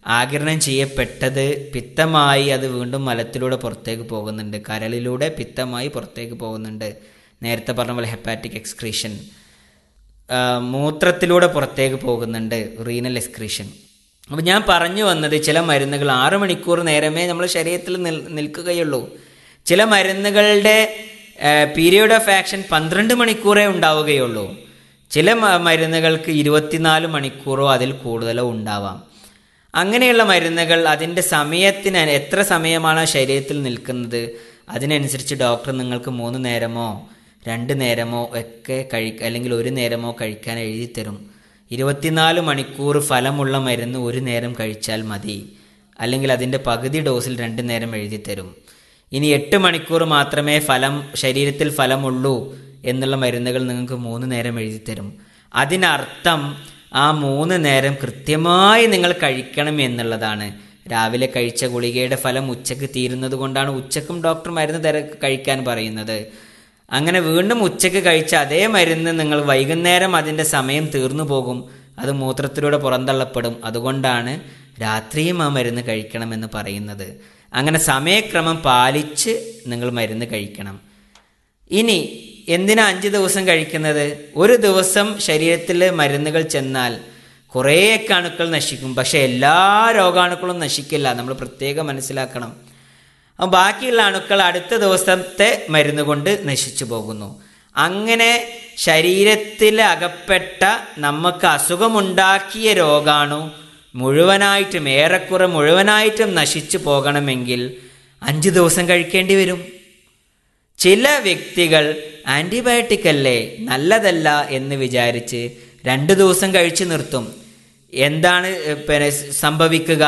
ആകിരണം ചെയ്യപ്പെട്ടത് പിത്തമായി അത് വീണ്ടും മലത്തിലൂടെ പുറത്തേക്ക് പോകുന്നുണ്ട് കരളിലൂടെ പിത്തമായി പുറത്തേക്ക് പോകുന്നുണ്ട് നേരത്തെ പറഞ്ഞ പോലെ ഹെപ്പാറ്റിക് എക്സ്ക്രീഷൻ ആ, മൂത്രത്തിലൂടെ പുറത്തേക്ക് പോകുന്നുണ്ട് റീനൽ എക്സ്ക്രീഷൻ അപ്പോൾ ഞാൻ പറഞ്ഞു വന്നത് ചില മരുന്നുകൾ ആറ് മണിക്കൂർ നേരമേ നമ്മുടെ ശരീരത്തിൽ നിൽ നിൽക്കുകയുള്ളൂ ചില മരുന്നുകളുടെ പീരിയഡ് ഓഫ് ആക്ഷൻ പന്ത്രണ്ട് മണിക്കൂറേ ഉണ്ടാവുകയുള്ളൂ ചില മ- മരുന്നുകൾക്ക് ഇരുപത്തിനാല് മണിക്കൂറോ അതിൽ കൂടുതലോ ഉണ്ടാവാം അങ്ങനെയുള്ള മരുന്നുകൾ അതിൻ്റെ സമയത്തിന് എത്ര സമയമാണ് ആ ശരീരത്തിൽ നിൽക്കുന്നത് അതിനനുസരിച്ച് ഡോക്ടർ നിങ്ങൾക്ക് മൂന്ന് നേരമോ രണ്ട് നേരമോ ഒക്കെ കഴിക്ക അല്ലെങ്കിൽ ഒരു നേരമോ കഴിക്കാൻ എഴുതി തരും ഇരുപത്തിനാല് മണിക്കൂർ ഫലമുള്ള മരുന്ന് ഒരു നേരം കഴിച്ചാൽ മതി അല്ലെങ്കിൽ അതിൻ്റെ പകുതി ഡോസിൽ രണ്ട് നേരം എഴുതി തരും ഇനി എട്ട് മണിക്കൂർ മാത്രമേ ഫലം ശരീരത്തിൽ ഫലമുള്ളൂ എന്നുള്ള മരുന്നുകൾ നിങ്ങൾക്ക് മൂന്ന് നേരം എഴുതി തരും അതിനർത്ഥം ആ മൂന്ന് നേരം കൃത്യമായി നിങ്ങൾ കഴിക്കണം എന്നുള്ളതാണ് രാവിലെ കഴിച്ച ഗുളികയുടെ ഫലം ഉച്ചക്ക് തീരുന്നത് കൊണ്ടാണ് ഉച്ചക്കും ഡോക്ടർ മരുന്ന് തര കഴിക്കാൻ പറയുന്നത് അങ്ങനെ വീണ്ടും ഉച്ചക്ക് കഴിച്ച അതേ മരുന്ന് നിങ്ങൾ വൈകുന്നേരം അതിൻ്റെ സമയം തീർന്നു പോകും അത് മൂത്രത്തിലൂടെ പുറന്തള്ളപ്പെടും അതുകൊണ്ടാണ് രാത്രിയും ആ മരുന്ന് കഴിക്കണമെന്ന് പറയുന്നത് അങ്ങനെ സമയക്രമം പാലിച്ച് നിങ്ങൾ മരുന്ന് കഴിക്കണം ഇനി എന്തിനാ അഞ്ച് ദിവസം കഴിക്കുന്നത് ഒരു ദിവസം ശരീരത്തിൽ മരുന്നുകൾ ചെന്നാൽ കുറേയൊക്കെ അണുക്കൾ നശിക്കും പക്ഷെ എല്ലാ രോഗാണുക്കളും നശിക്കില്ല നമ്മൾ പ്രത്യേകം മനസ്സിലാക്കണം അപ്പം ബാക്കിയുള്ള അണുക്കൾ അടുത്ത ദിവസത്തെ മരുന്ന് കൊണ്ട് നശിച്ചു പോകുന്നു അങ്ങനെ ശരീരത്തിൽ അകപ്പെട്ട നമുക്ക് അസുഖമുണ്ടാക്കിയ രോഗാണു മുഴുവനായിട്ടും ഏറെക്കുറെ മുഴുവനായിട്ടും നശിച്ചു പോകണമെങ്കിൽ അഞ്ച് ദിവസം കഴിക്കേണ്ടി വരും ചില വ്യക്തികൾ ആൻറ്റിബയോട്ടിക് അല്ലേ നല്ലതല്ല എന്ന് വിചാരിച്ച് രണ്ട് ദിവസം കഴിച്ചു നിർത്തും എന്താണ് ഏഹ്, പിന്നെ സംഭവിക്കുക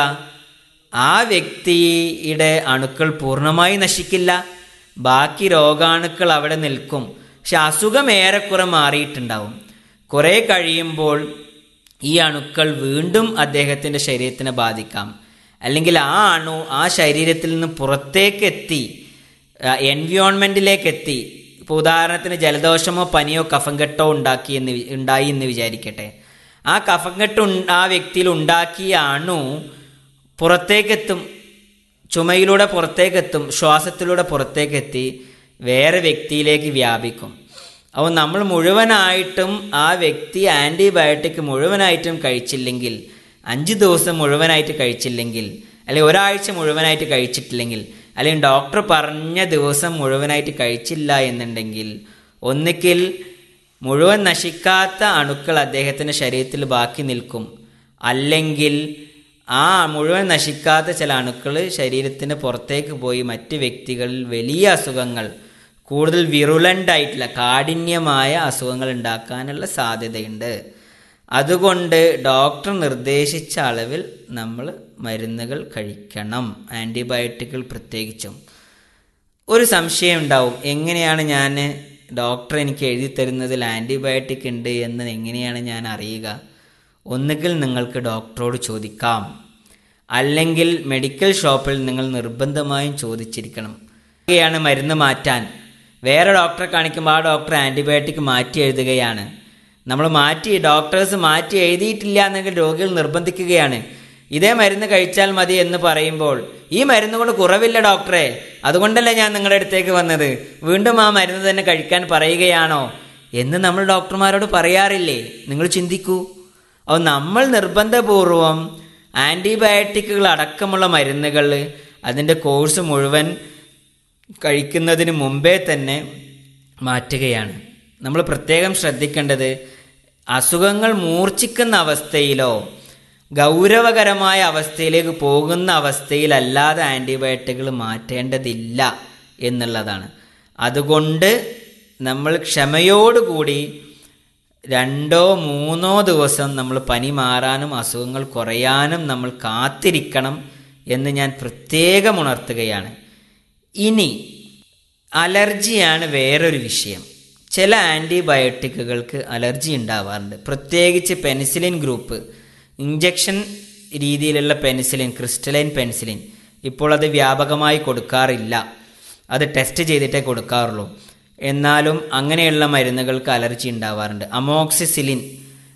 ആ വ്യക്തിയുടെ അണുക്കൾ പൂർണ്ണമായി നശിക്കില്ല ബാക്കി രോഗാണുക്കൾ അവിടെ നിൽക്കും പക്ഷെ അസുഖം ഏറെക്കുറെ മാറിയിട്ടുണ്ടാവും കുറെ കഴിയുമ്പോൾ ഈ അണുക്കൾ വീണ്ടും അദ്ദേഹത്തിൻ്റെ ശരീരത്തിനെ ബാധിക്കാം അല്ലെങ്കിൽ ആ അണു ആ ശരീരത്തിൽ നിന്ന് പുറത്തേക്ക് എത്തി എൻവിയോൺമെൻറ്റിലേക്ക് എത്തി ഇപ്പോൾ ഉദാഹരണത്തിന് ജലദോഷമോ പനിയോ കഫംകെട്ടോ ഉണ്ടാക്കി എന്ന് വി- ഉണ്ടായി എന്ന് വിചാരിക്കട്ടെ ആ കഫംകെട്ട് ഉൺ- ആ വ്യക്തിയിൽ ഉണ്ടാക്കിയ അണു പുറത്തേക്കെത്തും ചുമയിലൂടെ പുറത്തേക്കെത്തും ശ്വാസത്തിലൂടെ പുറത്തേക്കെത്തി വേറെ വ്യക്തിയിലേക്ക് വ്യാപിക്കും അപ്പോൾ നമ്മൾ മുഴുവനായിട്ടും ആ വ്യക്തി ആൻറ്റിബയോട്ടിക് മുഴുവനായിട്ടും കഴിച്ചില്ലെങ്കിൽ അഞ്ച് ദിവസം മുഴുവനായിട്ട് കഴിച്ചില്ലെങ്കിൽ അല്ലെങ്കിൽ ഒരാഴ്ച മുഴുവനായിട്ട് കഴിച്ചിട്ടില്ലെങ്കിൽ അല്ലെങ്കിൽ ഡോക്ടർ പറഞ്ഞ ദിവസം മുഴുവനായിട്ട് കഴിച്ചില്ല എന്നുണ്ടെങ്കിൽ ഒന്നുകിൽ മുഴുവൻ നശിക്കാത്ത അണുക്കൾ അദ്ദേഹത്തിൻ്റെ ശരീരത്തിൽ ബാക്കി നിൽക്കും അല്ലെങ്കിൽ ആ മുഴുവൻ നശിക്കാത്ത ചില അണുക്കൾ ശരീരത്തിന് പുറത്തേക്ക് പോയി മറ്റ് വ്യക്തികളിൽ വലിയ അസുഖങ്ങൾ കൂടുതൽ വിറുലൻ്റ് ആയിട്ടുള്ള കാഠിന്യമായ അസുഖങ്ങൾ ഉണ്ടാക്കാനുള്ള സാധ്യതയുണ്ട് അതുകൊണ്ട് ഡോക്ടർ നിർദ്ദേശിച്ച അളവിൽ നമ്മൾ മരുന്നുകൾ കഴിക്കണം ആൻറ്റിബയോട്ടിക്കുകൾ പ്രത്യേകിച്ചും ഒരു സംശയം ഉണ്ടാവും എങ്ങനെയാണ് ഞാൻ ഡോക്ടർ എനിക്ക് എഴുതി തരുന്നതിൽ ആൻറ്റിബയോട്ടിക് ഉണ്ട് എന്ന് എങ്ങനെയാണ് ഞാൻ അറിയുക ഒന്നുകിൽ നിങ്ങൾക്ക് ഡോക്ടറോട് ചോദിക്കാം അല്ലെങ്കിൽ മെഡിക്കൽ ഷോപ്പിൽ നിങ്ങൾ നിർബന്ധമായും ചോദിച്ചിരിക്കണം ാണ് മരുന്ന് മാറ്റാൻ വേറെ ഡോക്ടറെ കാണിക്കുമ്പോൾ ആ ഡോക്ടർ ആൻറ്റിബയോട്ടിക് മാറ്റി എഴുതുകയാണ് നമ്മൾ മാറ്റി ഡോക്ടേഴ്സ് മാറ്റി എഴുതിയിട്ടില്ല എന്നെങ്കിൽ രോഗികൾ നിർബന്ധിക്കുകയാണ് ഇതേ മരുന്ന് കഴിച്ചാൽ മതി എന്ന് പറയുമ്പോൾ ഈ മരുന്ന് കൊണ്ട് കുറവില്ല ഡോക്ടറെ അതുകൊണ്ടല്ലേ ഞാൻ നിങ്ങളുടെ അടുത്തേക്ക് വന്നത് വീണ്ടും ആ മരുന്ന് തന്നെ കഴിക്കാൻ പറയുകയാണോ എന്ന് നമ്മൾ ഡോക്ടർമാരോട് പറയാറില്ലേ നിങ്ങൾ ചിന്തിക്കൂ അപ്പോൾ നമ്മൾ നിർബന്ധപൂർവം ആൻറ്റിബയോട്ടിക്കുകൾ അടക്കമുള്ള മരുന്നുകൾ അതിൻ്റെ കോഴ്സ് മുഴുവൻ കഴിക്കുന്നതിന് മുമ്പേ തന്നെ മാറ്റുകയാണ് നമ്മൾ പ്രത്യേകം ശ്രദ്ധിക്കേണ്ടത് അസുഖങ്ങൾ മൂർച്ഛിക്കുന്ന അവസ്ഥയിലോ ഗൗരവകരമായ അവസ്ഥയിലേക്ക് പോകുന്ന അവസ്ഥയിലല്ലാതെ ആൻറ്റിബയോട്ടിക്കുകൾ മാറ്റേണ്ടതില്ല എന്നുള്ളതാണ് അതുകൊണ്ട് നമ്മൾ ക്ഷമയോടുകൂടി രണ്ടോ മൂന്നോ ദിവസം നമ്മൾ പനി മാറാനും അസുഖങ്ങൾ കുറയാനും നമ്മൾ കാത്തിരിക്കണം എന്ന് ഞാൻ പ്രത്യേകം ഉണർത്തുകയാണ് ഇനി അലർജിയാണ് വേറൊരു വിഷയം ചില ആൻറ്റിബയോട്ടിക്കുകൾക്ക് അലർജി ഉണ്ടാവാറുണ്ട് പ്രത്യേകിച്ച് പെനിസിലിൻ ഗ്രൂപ്പ് ഇഞ്ചക്ഷൻ രീതിയിലുള്ള പെനിസിലിൻ ക്രിസ്റ്റലൈൻ പെനിസിലിൻ ഇപ്പോൾ അത് വ്യാപകമായി കൊടുക്കാറില്ല അത് ടെസ്റ്റ് ചെയ്തിട്ടേ കൊടുക്കാറുള്ളൂ എന്നാലും അങ്ങനെയുള്ള മരുന്നുകൾക്ക് അലർജി ഉണ്ടാവാറുണ്ട് അമോക്സിസിലിൻ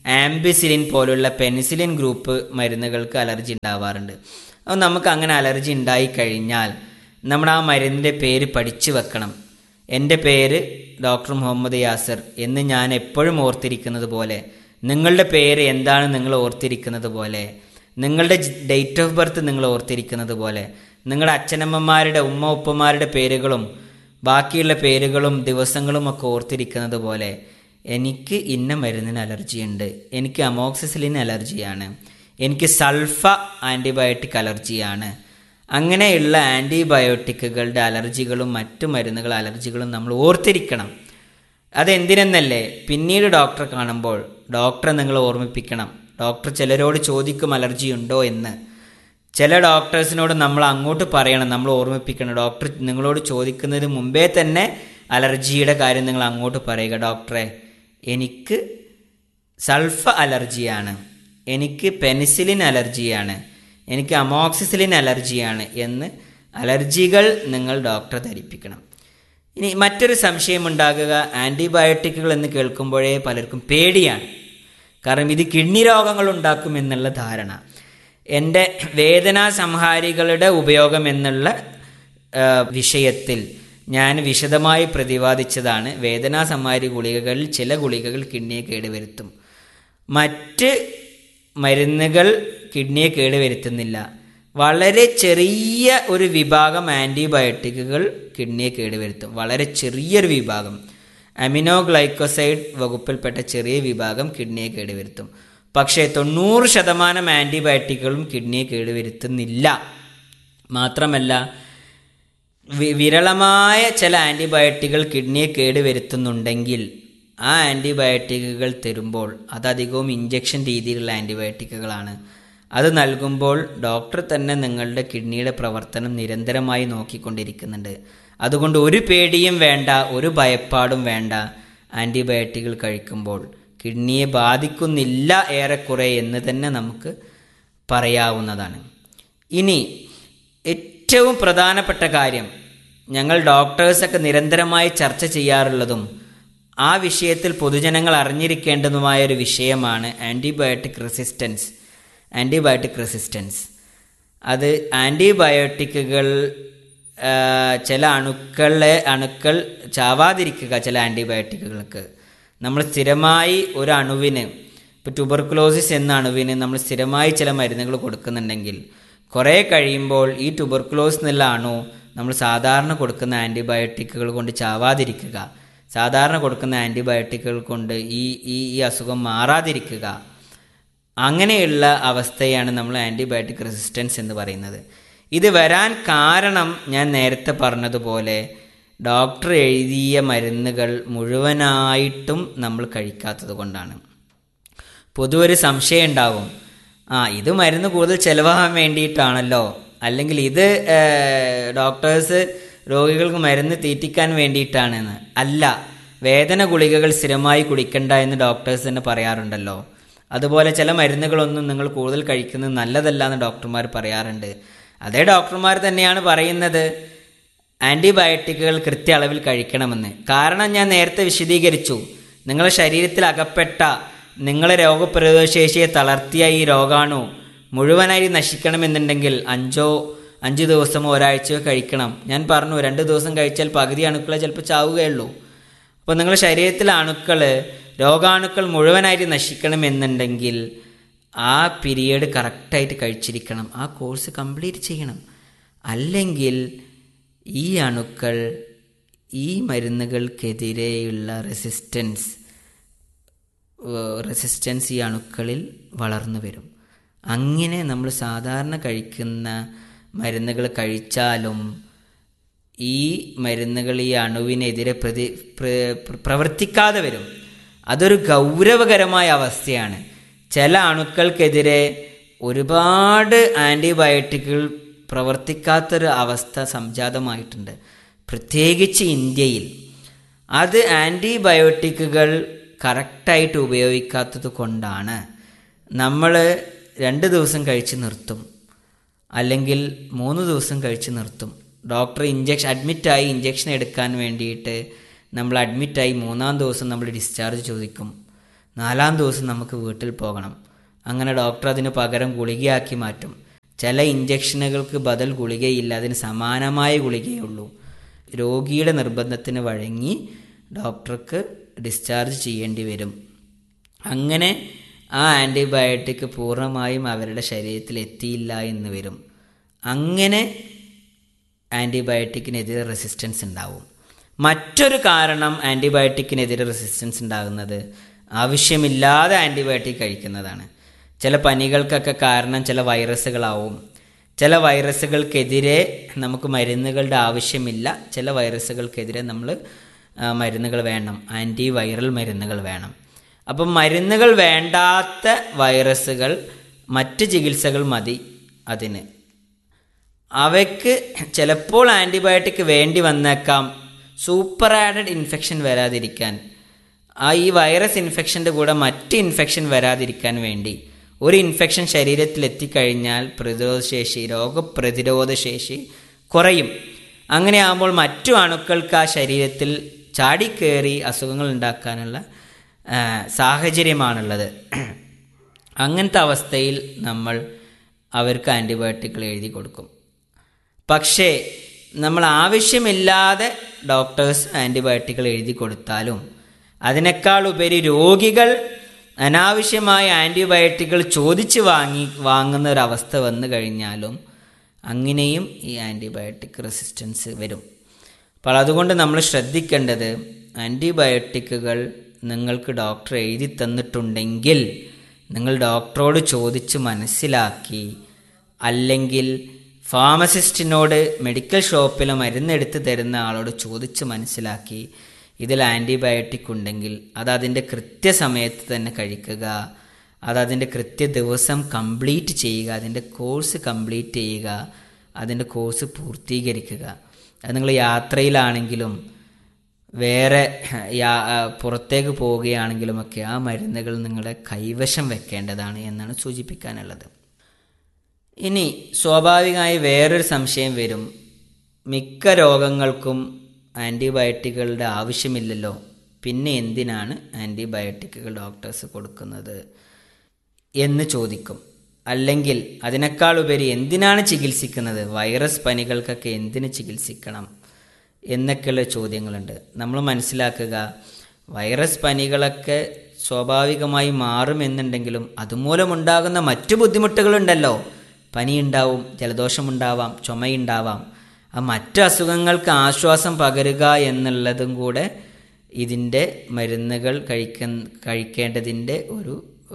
ആംബിസിലിൻ പോലുള്ള പെനിസിലിൻ ഗ്രൂപ്പ് മരുന്നുകൾക്ക് അലർജി ഉണ്ടാവാറുണ്ട് അപ്പോൾ നമുക്ക് അങ്ങനെ അലർജി ഉണ്ടായി കഴിഞ്ഞാൽ നമ്മൾ ആ മരുന്നിൻ്റെ പേര് പഠിച്ചു വെക്കണം എൻ്റെ പേര് ഡോക്ടർ മുഹമ്മദ് യാസർ എന്ന് ഞാൻ എപ്പോഴും ഓർത്തിരിക്കുന്നത് പോലെ നിങ്ങളുടെ പേര് എന്താണ് നിങ്ങൾ ഓർത്തിരിക്കുന്നത് പോലെ നിങ്ങളുടെ ഡേറ്റ് ഓഫ് ബർത്ത് നിങ്ങൾ ഓർത്തിരിക്കുന്നത് പോലെ നിങ്ങളുടെ അച്ഛനമ്മമാരുടെ ഉമ്മ ഉപ്പമാരുടെ പേരുകളും ബാക്കിയുള്ള പേരുകളും ദിവസങ്ങളും ഒക്കെ ഓർത്തിരിക്കുന്നത് പോലെ എനിക്ക് ഇന്ന മരുന്നിന് അലർജിയുണ്ട് എനിക്ക് അമോക്സിസിലിൻ അലർജിയാണ് എനിക്ക് സൾഫ ആൻറ്റിബയോട്ടിക് അലർജിയാണ് അങ്ങനെയുള്ള ആൻറ്റിബയോട്ടിക്കുകളുടെ അലർജികളും മറ്റു മരുന്നുകൾ അലർജികളും നമ്മൾ ഓർത്തിരിക്കണം അതെന്തിനെന്നല്ലേ പിന്നീട് ഡോക്ടറെ കാണുമ്പോൾ ഡോക്ടറെ നിങ്ങൾ ഓർമ്മിപ്പിക്കണം ഡോക്ടർ ചിലരോട് ചോദിക്കും അലർജി ഉണ്ടോ എന്ന് ചില ഡോക്ടേഴ്സിനോട് നമ്മൾ അങ്ങോട്ട് പറയണം നമ്മൾ ഓർമ്മിപ്പിക്കണം ഡോക്ടർ നിങ്ങളോട് ചോദിക്കുന്നതിന് മുമ്പേ തന്നെ അലർജിയുടെ കാര്യം നിങ്ങൾ അങ്ങോട്ട് പറയുക ഡോക്ടറെ എനിക്ക് സൾഫ അലർജിയാണ് എനിക്ക് പെനിസിലിൻ അലർജിയാണ് എനിക്ക് അമോക്സിസിലിൻ അലർജിയാണ് എന്ന് അലർജികൾ നിങ്ങൾ ഡോക്ടറെ ധരിപ്പിക്കണം ഇനി മറ്റൊരു സംശയം ഉണ്ടാകുക ആൻറ്റിബയോട്ടിക്കുകൾ എന്ന് കേൾക്കുമ്പോഴേ പലർക്കും പേടിയാണ് കാരണം ഇത് കിഡ്നി രോഗങ്ങൾ ഉണ്ടാക്കും എന്നുള്ള ധാരണ എൻ്റെ വേദനാ സംഹാരികളുടെ ഉപയോഗം എന്നുള്ള ആ, വിഷയത്തിൽ ഞാൻ വിശദമായി പ്രതിപാദിച്ചതാണ് വേദനാ സംഹാരി ഗുളികകളിൽ ചില ഗുളികകൾ കിഡ്നിയെ കേടുവരുത്തും മറ്റ് മരുന്നുകൾ കിഡ്നിയെ കേടുവരുത്തുന്നില്ല വളരെ ചെറിയ ഒരു വിഭാഗം ആൻറ്റിബയോട്ടിക്കുകൾ കിഡ്നിയെ കേടുവരുത്തും വളരെ ചെറിയൊരു വിഭാഗം അമിനോ ഗ്ലൈക്കോസൈഡ് വകുപ്പിൽപ്പെട്ട ചെറിയ വിഭാഗം കിഡ്നിയെ കേടുവരുത്തും പക്ഷേ തൊണ്ണൂറ് ശതമാനം ആൻറ്റിബയോട്ടിക്കുകളും കിഡ്നിയെ കേടുവരുത്തുന്നില്ല മാത്രമല്ല വി- വിരളമായ ചില ആൻറ്റിബയോട്ടിക്കുകൾ കിഡ്നിയെ കേടുവരുത്തുന്നുണ്ടെങ്കിൽ ആ ആൻറ്റിബയോട്ടിക്കുകൾ തരുമ്പോൾ അതധികവും ഇഞ്ചക്ഷൻ രീതിയിലുള്ള ആൻറ്റിബയോട്ടിക്കുകളാണ് അത് നൽകുമ്പോൾ ഡോക്ടർ തന്നെ നിങ്ങളുടെ കിഡ്നിയുടെ പ്രവർത്തനം നിരന്തരമായി നോക്കിക്കൊണ്ടിരിക്കുന്നുണ്ട് അതുകൊണ്ട് ഒരു പേടിയും വേണ്ട ഒരു ഭയപ്പാടും വേണ്ട ആൻറ്റിബയോട്ടിക്കുകൾ കഴിക്കുമ്പോൾ കിഡ്നിയെ ബാധിക്കുന്നില്ല ഏറെക്കുറെ എന്ന് തന്നെ നമുക്ക് പറയാവുന്നതാണ് ഇനി ഏറ്റവും പ്രധാനപ്പെട്ട കാര്യം ഞങ്ങൾ ഡോക്ടേഴ്സൊക്കെ നിരന്തരമായി ചർച്ച ചെയ്യാറുള്ളതും ആ വിഷയത്തിൽ പൊതുജനങ്ങൾ അറിഞ്ഞിരിക്കേണ്ടതുമായ ഒരു വിഷയമാണ് ആൻറ്റിബയോട്ടിക് റെസിസ്റ്റൻസ് ആൻറ്റിബയോട്ടിക് റെസിസ്റ്റൻസ് അത് ആൻറ്റിബയോട്ടിക്കുകൾ ആ, ചില അണുക്കളെ അണുക്കൾ ചാവാതിരിക്കുക ചില ആൻറ്റിബയോട്ടിക്കുകൾക്ക് നമ്മൾ സ്ഥിരമായി ഒരു അണുവിന് ഇപ്പോൾ ട്യൂബർക്കുലോസിസ് എന്ന അണുവിന് നമ്മൾ സ്ഥിരമായി ചില മരുന്നുകൾ കൊടുക്കുന്നുണ്ടെങ്കിൽ കുറേ കഴിയുമ്പോൾ ഈ ട്യൂബർക്കുലോസ് എന്നുള്ള അണു നമ്മൾ സാധാരണ കൊടുക്കുന്ന ആൻറ്റിബയോട്ടിക്കുകൾ കൊണ്ട് ചാവാതിരിക്കുക സാധാരണ കൊടുക്കുന്ന ആൻറ്റിബയോട്ടിക്കുകൾ കൊണ്ട് ഈ ഈ ഈ അസുഖം മാറാതിരിക്കുക അങ്ങനെയുള്ള അവസ്ഥയാണ് നമ്മൾ ആൻറ്റിബയോട്ടിക് റെസിസ്റ്റൻസ് എന്ന് പറയുന്നത് ഇത് വരാൻ കാരണം ഞാൻ നേരത്തെ പറഞ്ഞതുപോലെ ഡോക്ടർ എഴുതിയ മരുന്നുകൾ മുഴുവനായിട്ടും നമ്മൾ കഴിക്കാത്തത് കൊണ്ടാണ് പൊതുവെ ഒരു സംശയം ഉണ്ടാവും ആ ഇത് മരുന്ന് കൂടുതൽ ചിലവാകാൻ വേണ്ടിയിട്ടാണല്ലോ അല്ലെങ്കിൽ ഇത് ഡോക്ടേഴ്സ് രോഗികൾക്ക് മരുന്ന് തീറ്റിക്കാൻ വേണ്ടിയിട്ടാണെന്ന് അല്ല വേദന ഗുളികകൾ സ്ഥിരമായി കുടിക്കണ്ട എന്ന് ഡോക്ടേഴ്സ് തന്നെ പറയാറുണ്ടല്ലോ അതുപോലെ ചില മരുന്നുകളൊന്നും നിങ്ങൾ കൂടുതൽ കഴിക്കുന്നത് നല്ലതല്ല എന്ന് ഡോക്ടർമാർ പറയാറുണ്ട് അതേ ഡോക്ടർമാർ തന്നെയാണ് പറയുന്നത് ആൻറ്റിബയോട്ടിക്കുകൾ കൃത്യ അളവിൽ കഴിക്കണമെന്ന് കാരണം ഞാൻ നേരത്തെ വിശദീകരിച്ചു നിങ്ങളുടെ ശരീരത്തിൽ അകപ്പെട്ട നിങ്ങളെ രോഗപ്രതിരോധശേഷിയെ തളർത്തിയ ഈ രോഗാണു മുഴുവനായി നശിക്കണമെന്നുണ്ടെങ്കിൽ അഞ്ചോ അഞ്ച് ദിവസമോ ഒരാഴ്ചയോ കഴിക്കണം ഞാൻ പറഞ്ഞു രണ്ട് ദിവസം കഴിച്ചാൽ പകുതി അണുക്കളെ ചിലപ്പോൾ ചാവുകയുള്ളൂ അപ്പോൾ നിങ്ങളുടെ ശരീരത്തിലെ അണുക്കൾ രോഗാണുക്കൾ മുഴുവനായിട്ട് നശിക്കണം എന്നുണ്ടെങ്കിൽ ആ പീരീഡ് കറക്റ്റായിട്ട് കഴിച്ചിരിക്കണം ആ കോഴ്സ് കംപ്ലീറ്റ് ചെയ്യണം അല്ലെങ്കിൽ ഈ അണുക്കൾ ഈ മരുന്നുകൾക്കെതിരെയുള്ള റെസിസ്റ്റൻസ് റെസിസ്റ്റൻസ് ഈ അണുക്കളിൽ വളർന്നു വരും അങ്ങനെ നമ്മൾ സാധാരണ കഴിക്കുന്ന മരുന്നുകൾ കഴിച്ചാലും ഈ മരുന്നുകൾ ഈ അണുവിനെതിരെ പ്രതി പ്ര- പ്ര- പ്രവർത്തിക്കാതെ വരും അതൊരു ഗൗരവകരമായ അവസ്ഥയാണ് ചില അണുക്കൾക്കെതിരെ ഒരുപാട് ആൻറ്റിബയോട്ടിക്കുകൾ പ്രവർത്തിക്കാത്തൊരു അവസ്ഥ സംജാതമായിട്ടുണ്ട് പ്രത്യേകിച്ച് ഇന്ത്യയിൽ അത് ആൻറ്റിബയോട്ടിക്കുകൾ കറക്റ്റായിട്ട് ഉപയോഗിക്കാത്തത് കൊണ്ടാണ് നമ്മൾ രണ്ട് ദിവസം കഴിച്ച് നിർത്തും അല്ലെങ്കിൽ മൂന്ന് ദിവസം കഴിച്ച് നിർത്തും ഡോക്ടർ ഇഞ്ചക്ഷൻ അഡ്മിറ്റായി ഇഞ്ചക്ഷൻ എടുക്കാൻ വേണ്ടിയിട്ട് നമ്മൾ അഡ്മിറ്റായി മൂന്നാം ദിവസം നമ്മൾ ഡിസ്ചാർജ് ചോദിക്കും നാലാം ദിവസം നമുക്ക് വീട്ടിൽ പോകണം അങ്ങനെ ഡോക്ടർ അതിന് പകരം ഗുളികയാക്കി മാറ്റും ചില ഇഞ്ചക്ഷനുകൾക്ക് ബദൽ ഗുളികയില്ല അതിന് സമാനമായ ഗുളികയുള്ളൂ രോഗിയുടെ നിർബന്ധത്തിന് വഴങ്ങി ഡോക്ടർക്ക് ഡിസ്ചാർജ് ചെയ്യേണ്ടി വരും അങ്ങനെ ആ ആൻറ്റിബയോട്ടിക് പൂർണ്ണമായും അവരുടെ ശരീരത്തിൽ എത്തിയില്ല എന്ന് വരും അങ്ങനെ ആൻറ്റിബയോട്ടിക്കിനെതിരെ റെസിസ്റ്റൻസ് ഉണ്ടാവും മറ്റൊരു കാരണം ആൻറ്റിബയോട്ടിക്കിനെതിരെ റെസിസ്റ്റൻസ് ഉണ്ടാകുന്നത് ആവശ്യമില്ലാതെ ആൻറ്റിബയോട്ടിക് കഴിക്കുന്നതാണ് ചില പനികൾക്കൊക്കെ കാരണം ചില വൈറസുകളാവും ചില വൈറസുകൾക്കെതിരെ നമുക്ക് മരുന്നുകളുടെ ആവശ്യമില്ല ചില വൈറസുകൾക്കെതിരെ നമ്മൾ മരുന്നുകൾ വേണം ആൻറ്റി വൈറൽ മരുന്നുകൾ വേണം അപ്പം മരുന്നുകൾ വേണ്ടാത്ത വൈറസുകൾ മറ്റ് ചികിത്സകൾ മതി അതിന് അവയ്ക്ക് ചിലപ്പോൾ ആൻറ്റിബയോട്ടിക് വേണ്ടി വന്നേക്കാം സൂപ്പർ ആഡഡ് ഇൻഫെക്ഷൻ വരാതിരിക്കാൻ ആ ഈ വൈറസ് ഇൻഫെക്ഷൻ്റെ കൂടെ മറ്റ് ഇൻഫെക്ഷൻ വരാതിരിക്കാൻ വേണ്ടി ഒരു ഇൻഫെക്ഷൻ ശരീരത്തിൽ എത്തിക്കഴിഞ്ഞാൽ പ്രതിരോധശേഷി രോഗപ്രതിരോധ ശേഷി കുറയും അങ്ങനെയാകുമ്പോൾ മറ്റു അണുക്കൾക്ക് ആ ശരീരത്തിൽ ചാടിക്കേറി അസുഖങ്ങൾ ഉണ്ടാക്കാനുള്ള സാഹചര്യമാണുള്ളത് അങ്ങനത്തെ അവസ്ഥയിൽ നമ്മൾ അവർക്ക് ആൻറ്റിബയോട്ടിക്കുകൾ എഴുതി കൊടുക്കും പക്ഷേ നമ്മൾ ആവശ്യമില്ലാതെ ഡോക്ടേഴ്സ് ആൻറ്റിബയോട്ടിക്കുകൾ എഴുതി കൊടുത്താലും അതിനേക്കാൾ ഉപരി രോഗികൾ അനാവശ്യമായ ആൻറ്റിബയോട്ടിക്കുകൾ ചോദിച്ച് വാങ്ങി വാങ്ങുന്ന ഒരവസ്ഥ വന്നു കഴിഞ്ഞാലും അങ്ങനെയും ഈ ആൻറ്റിബയോട്ടിക് റെസിസ്റ്റൻസ് വരും അപ്പോൾ അതുകൊണ്ട് നമ്മൾ ശ്രദ്ധിക്കേണ്ടത് ആൻറ്റിബയോട്ടിക്കുകൾ നിങ്ങൾക്ക് ഡോക്ടർ എഴുതി തന്നിട്ടുണ്ടെങ്കിൽ നിങ്ങൾ ഡോക്ടറോട് ചോദിച്ച് മനസ്സിലാക്കി അല്ലെങ്കിൽ ഫാർമസിസ്റ്റിനോട് മെഡിക്കൽ ഷോപ്പിൽ മരുന്നെടുത്ത് തരുന്ന ആളോട് ചോദിച്ച് മനസ്സിലാക്കി ഇതിൽ ആൻറ്റിബയോട്ടിക് ഉണ്ടെങ്കിൽ അത് അതിൻ്റെ കൃത്യസമയത്ത് തന്നെ കഴിക്കുക അത് അതിൻ്റെ കൃത്യ ദിവസം കംപ്ലീറ്റ് ചെയ്യുക അതിൻ്റെ കോഴ്സ് കംപ്ലീറ്റ് ചെയ്യുക അതിൻ്റെ കോഴ്സ് പൂർത്തീകരിക്കുക അത് നിങ്ങൾ യാത്രയിലാണെങ്കിലും വേറെ പുറത്തേക്ക് പോവുകയാണെങ്കിലുമൊക്കെ ആ മരുന്നുകൾ നിങ്ങളുടെ കൈവശം വെക്കേണ്ടതാണ് എന്നാണ് സൂചിപ്പിക്കാനുള്ളത് ഇനി സ്വാഭാവികമായി വേറൊരു സംശയം വരും മിക്ക രോഗങ്ങൾക്കും ആൻറ്റിബയോട്ടിക്കുകളുടെ ആവശ്യമില്ലല്ലോ പിന്നെ എന്തിനാണ് ആൻറ്റിബയോട്ടിക്കുകൾ ഡോക്ടേഴ്സ് കൊടുക്കുന്നത് എന്ന് ചോദിക്കും അല്ലെങ്കിൽ അതിനേക്കാൾ ഉപരി എന്തിനാണ് ചികിത്സിക്കുന്നത് വൈറസ് പനികൾക്കൊക്കെ എന്തിന് ചികിത്സിക്കണം എന്നൊക്കെയുള്ള ചോദ്യങ്ങളുണ്ട് നമ്മൾ മനസ്സിലാക്കുക വൈറസ് പനികളൊക്കെ സ്വാഭാവികമായി മാറുമെന്നുണ്ടെങ്കിലും അതുമൂലമുണ്ടാകുന്ന മറ്റു ബുദ്ധിമുട്ടുകളുണ്ടല്ലോ പനിയുണ്ടാവും ജലദോഷമുണ്ടാവാം ചുമയുണ്ടാവാം ആ മറ്റു അസുഖങ്ങൾക്ക് ആശ്വാസം പകരുക എന്നുള്ളതും കൂടെ ഇതിൻ്റെ മരുന്നുകൾ കഴിക്ക കഴിക്കേണ്ടതിൻ്റെ ഒരു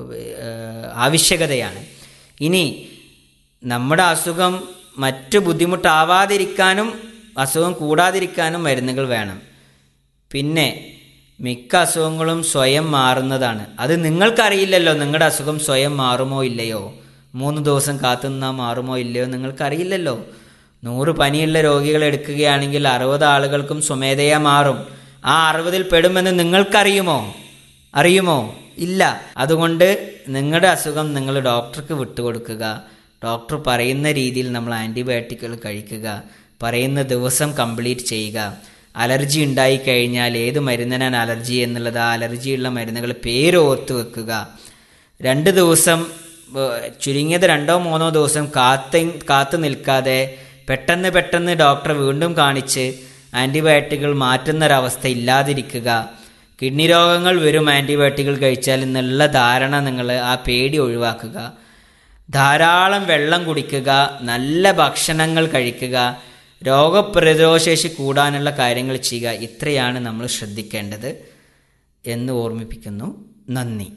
ആവശ്യകതയാണ് ഇനി നമ്മുടെ അസുഖം മറ്റു ബുദ്ധിമുട്ടാവാതിരിക്കാനും അസുഖം കൂടാതിരിക്കാനും മരുന്നുകൾ വേണം പിന്നെ മിക്ക അസുഖങ്ങളും സ്വയം മാറുന്നതാണ് അത് നിങ്ങൾക്കറിയില്ലല്ലോ നിങ്ങളുടെ അസുഖം സ്വയം മാറുമോ ഇല്ലയോ മൂന്ന് ദിവസം കാത്തുനിന്നാൽ മാറുമോ ഇല്ലയോ നിങ്ങൾക്കറിയില്ലല്ലോ നൂറ് പനിയുള്ള രോഗികൾ എടുക്കുകയാണെങ്കിൽ അറുപത് ആളുകൾക്കും സ്വമേധയാ മാറും ആ അറുപതിൽ പെടുമെന്ന് നിങ്ങൾക്കറിയുമോ അറിയുമോ ഇല്ല അതുകൊണ്ട് നിങ്ങളുടെ അസുഖം നിങ്ങൾ ഡോക്ടർക്ക് വിട്ടുകൊടുക്കുക ഡോക്ടർ പറയുന്ന രീതിയിൽ നമ്മൾ ആൻറ്റിബയോട്ടിക്കുകൾ കഴിക്കുക പറയുന്ന ദിവസം കംപ്ലീറ്റ് ചെയ്യുക അലർജി ഉണ്ടായി കഴിഞ്ഞാൽ ഏത് മരുന്നിനാണ് അലർജി എന്നുള്ളത് ആ അലർജിയുള്ള മരുന്നുകൾ പേര് ഓർത്ത് വെക്കുക രണ്ട് ദിവസം ചുരുങ്ങിയത് രണ്ടോ മൂന്നോ ദിവസം കാത്ത് കാത്തു നിൽക്കാതെ പെട്ടെന്ന് പെട്ടെന്ന് ഡോക്ടറെ വീണ്ടും കാണിച്ച് ആൻറ്റിബയോട്ടിക്കുകൾ മാറ്റുന്നൊരവസ്ഥ ഇല്ലാതിരിക്കുക കിഡ്നി രോഗങ്ങൾ വരും ആൻറ്റിബയോട്ടിക്കുകൾ കഴിച്ചാൽ എന്നുള്ള ധാരണ നിങ്ങൾ ആ പേടി ഒഴിവാക്കുക ധാരാളം വെള്ളം കുടിക്കുക നല്ല ഭക്ഷണങ്ങൾ കഴിക്കുക രോഗപ്രതിരോധശേഷി കൂടാനുള്ള കാര്യങ്ങൾ ചെയ്യുക ഇത്രയാണ് നമ്മൾ ശ്രദ്ധിക്കേണ്ടത് എന്ന് ഓർമ്മിപ്പിക്കുന്നു നന്ദി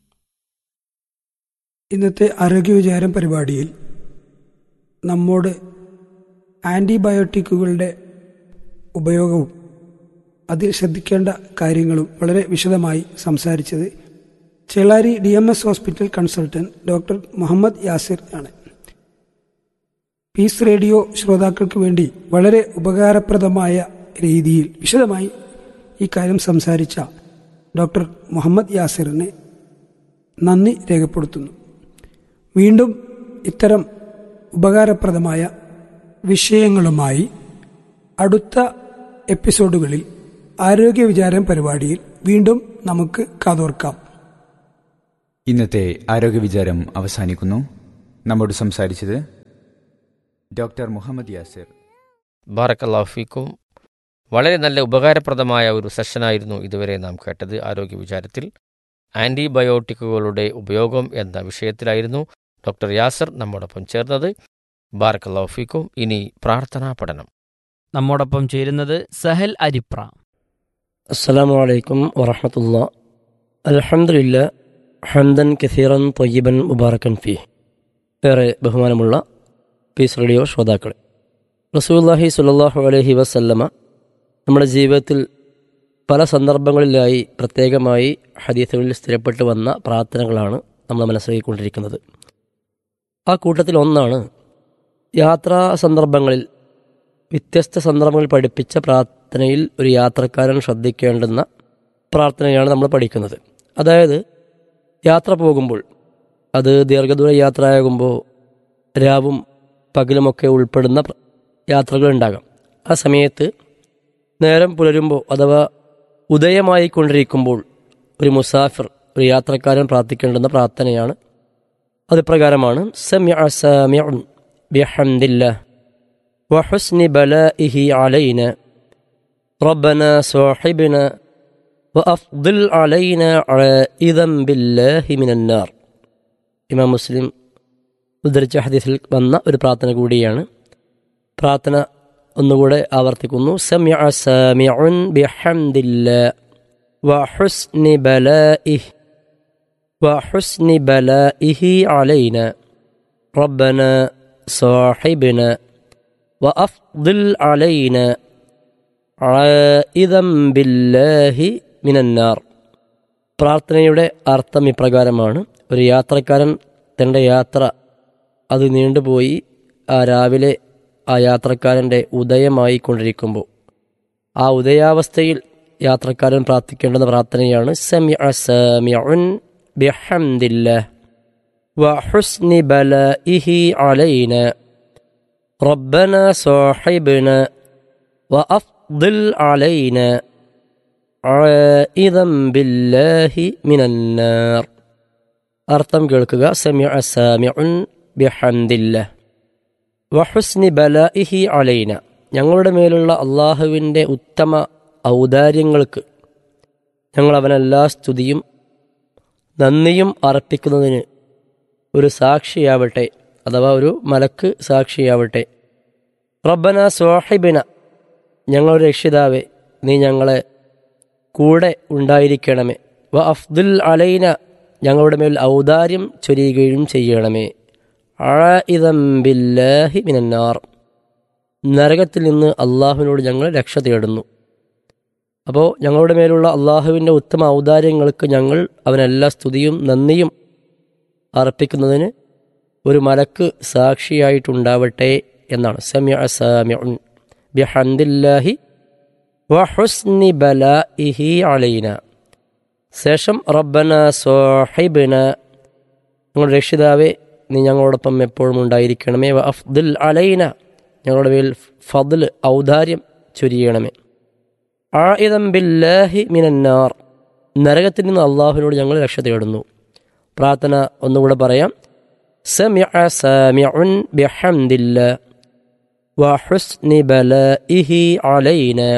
ഇന്നത്തെ ആരോഗ്യ വിചാരം പരിപാടിയിൽ നമ്മോട് ആൻറ്റിബയോട്ടിക്കുകളുടെ ഉപയോഗവും അതിൽ ശ്രദ്ധിക്കേണ്ട കാര്യങ്ങളും വളരെ വിശദമായി സംസാരിച്ചത് Chelari D M S hospital consultant doctor Muhammad Yasir ആണ് പീസ് റേഡിയോ ശ്രോതാക്കൾക്ക് വേണ്ടി വളരെ ഉപകാരപ്രദമായ രീതിയിൽ വിശദമായി ഈ കാര്യം സംസാരിച്ച ഡോക്ടർ മുഹമ്മദ് യാസിറിനെ നന്ദി രേഖപ്പെടുത്തുന്നു വീണ്ടും ഇത്തരം ഉപകാരപ്രദമായ വിഷയങ്ങളുമായി അടുത്ത എപ്പിസോഡുകളിൽ ആരോഗ്യ വിചാരം പരിപാടിയിൽ വീണ്ടും നമുക്ക് കാതോർക്കാം ഇന്നത്തെ ആരോഗ്യ വിചാരം അവസാനിക്കുന്നു നമ്മോട് സംസാരിച്ചത് ഡോക്ടർ മുഹമ്മദ് യാസിർ ബാറക്കല്ലാഫിക്കും വളരെ നല്ല ഉപകാരപ്രദമായ ഒരു സെഷനായിരുന്നു ഇതുവരെ നാം കേട്ടത് ആരോഗ്യ വിചാരത്തിൽ ആൻറ്റിബയോട്ടിക്കുകളുടെ ഉപയോഗം എന്ന വിഷയത്തിലായിരുന്നു ഡോക്ടർ യാസർ നമ്മോടൊപ്പം ചേർന്നത് ബാറക്കല്ലാഫിക്കും ഇനി പ്രാർത്ഥനാ പഠനം നമ്മോടൊപ്പം ചേരുന്നത് സഹൽ അരിപ്ര السلام عليكم ورحمة الله الحمد لله حمدا كثيرا طيبا مباركا فيه ഏറെ ബഹുമാനമുള്ള പീസ് റേഡിയോ ശ്രോതാക്കളെ റസൂല്ലാഹി സുലല്ലാഹു അലൈഹി വസല്ലമ നമ്മുടെ ജീവിതത്തിൽ പല സന്ദർഭങ്ങളിലായി പ്രത്യേകമായി ഹദീസുകളിൽ സ്ഥിരപ്പെട്ടു വന്ന പ്രാർത്ഥനകളാണ് നമ്മൾ മനസ്സിലാക്കിക്കൊണ്ടിരിക്കുന്നത് ആ കൂട്ടത്തിൽ ഒന്നാണ് യാത്രാ സന്ദർഭങ്ങളിൽ വ്യത്യസ്ത സന്ദർഭങ്ങളിൽ പഠിപ്പിച്ച പ്രാർത്ഥനയിൽ ഒരു യാത്രക്കാരൻ ശ്രദ്ധിക്കേണ്ടുന്ന പ്രാർത്ഥനയാണ് നമ്മൾ പഠിക്കുന്നത് അതായത് യാത്ര പോകുമ്പോൾ അത് ദീർഘദൂര യാത്രയാകുമ്പോൾ രാവും പകലുമൊക്കെ ഉൾപ്പെടുന്ന പ്ര- യാത്രകളുണ്ടാകാം ആ സമയത്ത് നേരം പുലരുമ്പോൾ അഥവാ ഉദയമായി കൊണ്ടിരിക്കുമ്പോൾ ഒരു മുസാഫിർ ഒരു യാത്രക്കാരൻ പ്രാർത്ഥിക്കേണ്ടുന്ന പ്രാർത്ഥനയാണ് അത് പ്രകാരമാണ് സമിഅ സാമിഉൻ ബിഹംദില്ലാഹ് وحسن بلائه علينا ربنا صاحبنا وأفضل علينا عائذا بالله من النار ഇമാം മുസ്ലിം ഉദ്ധരിച്ച ഹദീസിൽ വന്ന ഒരു പ്രാർത്ഥന കൂടിയാണ് പ്രാർത്ഥന ഒന്നുകൂടെ ആവർത്തിക്കുന്നു സമിഅ സാമിഉൻ ബിഹംദില്ലാ വഹുസ്നി ബലാഇഹ് വഹുസ്നി ബലാഇഹി അലൈന റബ്ബന സാഹിബന وأفضل علينا عائذا بالله من النار പ്രാർത്ഥനയുടെ അർത്ഥം ഇപ്രകാരമാണ് ഒരു യാത്രക്കാരൻ തൻ്റെ യാത്ര അത് നീണ്ടുപോയി ആ രാവിലെ ആ യാത്രക്കാരൻ്റെ ഉദയമായി കൊണ്ടിരിക്കുമ്പോൾ ആ ഉദയാവസ്ഥയിൽ യാത്രക്കാരൻ പ്രാർത്ഥിക്കേണ്ടുന്ന പ്രാർത്ഥനയാണ് സമിഅ സാമിഉൻ ബിഹംദില്ലാഹ് വഹുസ്നി ബലാഇഹി അലൈന ربنا صاحبنا وأفضل علينا عائذا بالله من النار അർത്ഥം കേൾക്കുക സമിഅ സാമിഉൻ ബിഹംദില്ല വഹുസ്നി ബലാഇഹി അലൈന ഞങ്ങളുടെ മേലുള്ള അള്ളാഹുവിൻ്റെ ഉത്തമ ഔദാര്യങ്ങൾക്ക് ഞങ്ങൾ അവനെല്ലാ സ്തുതിയും നന്ദിയും അർപ്പിക്കുന്നതിന് ഒരു സാക്ഷിയാവട്ടെ അഥവാ ഒരു മലക്ക് സാക്ഷിയാവട്ടെ റബ്ബന സ്വാഹിബിന ഞങ്ങളുടെ രക്ഷിതാവെ നീ ഞങ്ങളെ കൂടെ ഉണ്ടായിരിക്കണമേ വ അഫ്ദുൽ അലൈന ഞങ്ങളുടെ മേൽ ഔദാര്യം ചൊരിയുകയും ചെയ്യണമേ ആഇദം ബില്ലാഹി മിനന്നാർ നരകത്തിൽ നിന്ന് അള്ളാഹുവിനോട് ഞങ്ങൾ രക്ഷ തേടുന്നു അപ്പോൾ ഞങ്ങളുടെ മേലുള്ള അള്ളാഹുവിൻ്റെ ഉത്തമ ഔദാര്യങ്ങൾക്ക് ഞങ്ങൾ അവനെല്ലാ സ്തുതിയും നന്ദിയും അർപ്പിക്കുന്നതിന് ഒരു മലക്ക് സാക്ഷിയായിട്ടുണ്ടാവട്ടെ എന്നാണ് സമിഅ സാമിഉൻ ബിഹംദില്ലാഹി വഹുസ്നി ബലാഇഹി അലൈന ശേഷം റബ്ബന സോഹിബിന ഞങ്ങളുടെ രക്ഷിതാവെ നീ ഞങ്ങളോടൊപ്പം എപ്പോഴും ഉണ്ടായിരിക്കണമേ വ അഫ്ദുൽ അലൈന ഞങ്ങളുടെ മേൽ ഫضൽ ഔദാര്യം ചൊരിയണമേ ആയിദം ബില്ലാഹി മിനന്നാർ നരകത്തിൽ നിന്ന് അള്ളാഹുവിനോട് ഞങ്ങൾ രക്ഷ തേടുന്നു പ്രാർത്ഥന ഒന്നുകൂടെ പറയാം سمع سامع بحمد الله وحسن بلائه علينا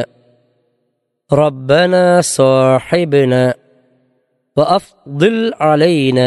ربنا صاحبنا وأفضل علينا